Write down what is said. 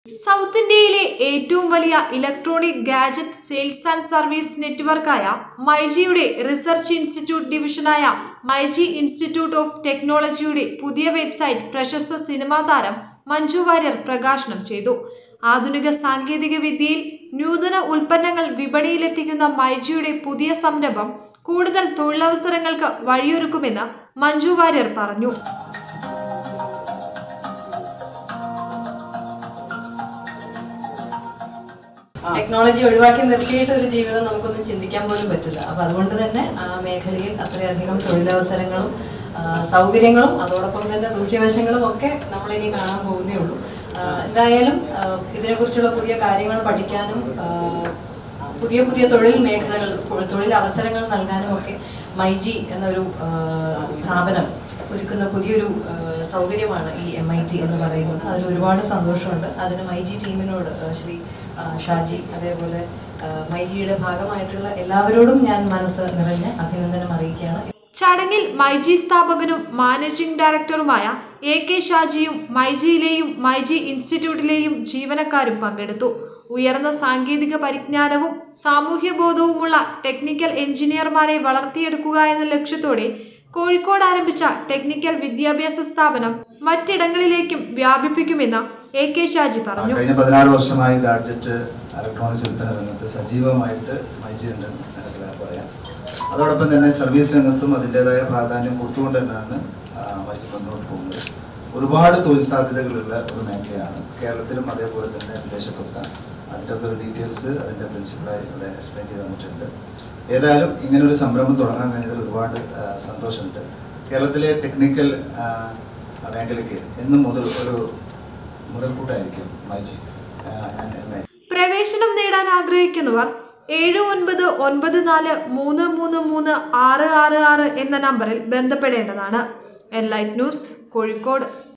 South ഇന്ത്യയിലെ ഏറ്റവും വലിയ electronic gadget sales and service നെറ്റ്വർക്കായ മൈജിയുടെ റിസർച്ച് ഇൻസ്റ്റിറ്റ്യൂട്ട് ഡിവിഷനായ മൈജി ഇൻസ്റ്റിറ്റ്യൂട്ട് ഓഫ് ടെക്നോളജിയുടെ പുതിയ വെബ്സൈറ്റ് പ്രശസ്ത സിനിമാ താരം മഞ്ജു വാര്യർ പ്രകാശനം ചെയ്തു ആധുനിക സാങ്കേതിക വിദ്യയിൽ നൂതന ഉൽപ്പന്നങ്ങൾ വിപണിയിലെത്തിക്കുന്ന മൈജിയുടെ പുതിയ സംരംഭം കൂടുതൽ തൊഴിലവസരങ്ങൾക്ക് വഴിയൊരുക്കുമെന്ന് മഞ്ജു വാര്യർ പറഞ്ഞു ടെക്നോളജി ഒഴിവാക്കി നിർത്തിയിട്ട് ഒരു ജീവിതം നമുക്കൊന്നും ചിന്തിക്കാൻ പോലും പറ്റില്ല അപ്പൊ അതുകൊണ്ട് തന്നെ ആ മേഖലയിൽ അത്രയധികം തൊഴിലവസരങ്ങളും ആ, സൗകര്യങ്ങളും അതോടൊപ്പം തന്നെ ദൂഷ്യവശങ്ങളും ഒക്കെ നമ്മളിനി കാണാൻ പോകുന്നേ ഉള്ളൂ ആ, എന്തായാലും ആ, ഇതിനെക്കുറിച്ചുള്ള പുതിയ കാര്യങ്ങൾ പഠിക്കാനും ആ, പുതിയ പുതിയ തൊഴിൽ മേഖലകൾ തൊഴിൽ അവസരങ്ങൾ നൽകാനും ഒക്കെ മൈജി എന്നൊരു ആ, സ്ഥാപനം ഒരുക്കുന്ന പുതിയൊരു ആ, സൗകര്യമാണ് ഈ എം ഐ ടി എന്ന് പറയുന്നത് അതിൽ ഒരുപാട് സന്തോഷമുണ്ട് അതിന് മൈജി ടീമിനോട് ആ, ശ്രീ ആ, ഷാജി അതേപോലെ ആ, മൈജിയുടെ ഭാഗമായിട്ടുള്ള എല്ലാവരോടും ഞാൻ മനസ്സ് നിറഞ്ഞ അഭിനന്ദനം അറിയിക്കുകയാണ് ചടങ്ങിൽ മൈജി സ്ഥാപകനും മാനേജിംഗ് ഡയറക്ടറുമായ എ കെ ഷാജിയും മൈജിയിലെയും മൈജി ഇൻസ്റ്റിറ്റ്യൂട്ടിലെയും ജീവനക്കാരും പങ്കെടുത്തു ഉയർന്ന സാങ്കേതിക പരിജ്ഞാനവും സാമൂഹ്യബോധവുമുള്ള ടെക്നിക്കൽ എഞ്ചിനീയർമാരെ വളർത്തിയെടുക്കുക എന്ന ലക്ഷ്യത്തോടെ കോഴിക്കോട് ആരംഭിച്ച ടെക്നിക്കൽ വിദ്യാഭ്യാസ സ്ഥാപനം മറ്റിടങ്ങളിലേക്കും വ്യാപിപ്പിക്കുമെന്ന് എ കെ ഷാജി പറഞ്ഞു കഴിഞ്ഞ പതിനാറ് വർഷമായി ഗാഡ്ജറ്റ് ഇലക്ട്രോണിക്സ് ഉൽപ്പന്ന രംഗത്ത് സജീവമായിട്ട് മൈജി ഉണ്ടെന്ന് എനിക്ക് എല്ലാവർക്കും അറിയാം അതോടൊപ്പം തന്നെ സർവീസ് രംഗത്തും അതിൻ്റെതായ പ്രാധാന്യം കൊടുത്തുകൊണ്ട് തന്നെയാണ് ആ, മൈജി മുന്നോട്ട് പോകുന്നത് ഒരുപാട് തൊഴിൽ സാധ്യതകളുള്ള ഒരു മേഖലയാണ് കേരളത്തിലും അതേപോലെ തന്നെ വിദേശത്തൊക്കെ അതിൻ്റെ ഒക്കെ ഒരു ഡീറ്റെയിൽസ് അതിൻ്റെ പ്രിൻസിപ്പളായി ഇവിടെ എക്സ്പ്ലെയിൻ ചെയ്ത് തന്നിട്ടുണ്ട് ഏതായാലും ഇങ്ങനെ ഒരു സംരംഭം തുടങ്ങാൻ കഴിഞ്ഞതിൽ ഒരുപാട് ആ, സന്തോഷമുണ്ട് കേരളത്തിലെ ടെക്നിക്കൽ ആ, മേഖലയ്ക്ക് എന്നും മുതൽ ഒരു മുതൽക്കൂട്ടായിരിക്കും മൈജി ആ, and MIT. പ്രവേശനം നേടാൻ ആഗ്രഹിക്കുന്നവർ ഏഴ് ഒൻപത് ഒൻപത് നാല് മൂന്ന് മൂന്ന് മൂന്ന് ആറ് ആറ് ആറ് എന്ന നമ്പറിൽ ബന്ധപ്പെടേണ്ടതാണ് എൻലൈറ്റ് ന്യൂസ് കോഴിക്കോട്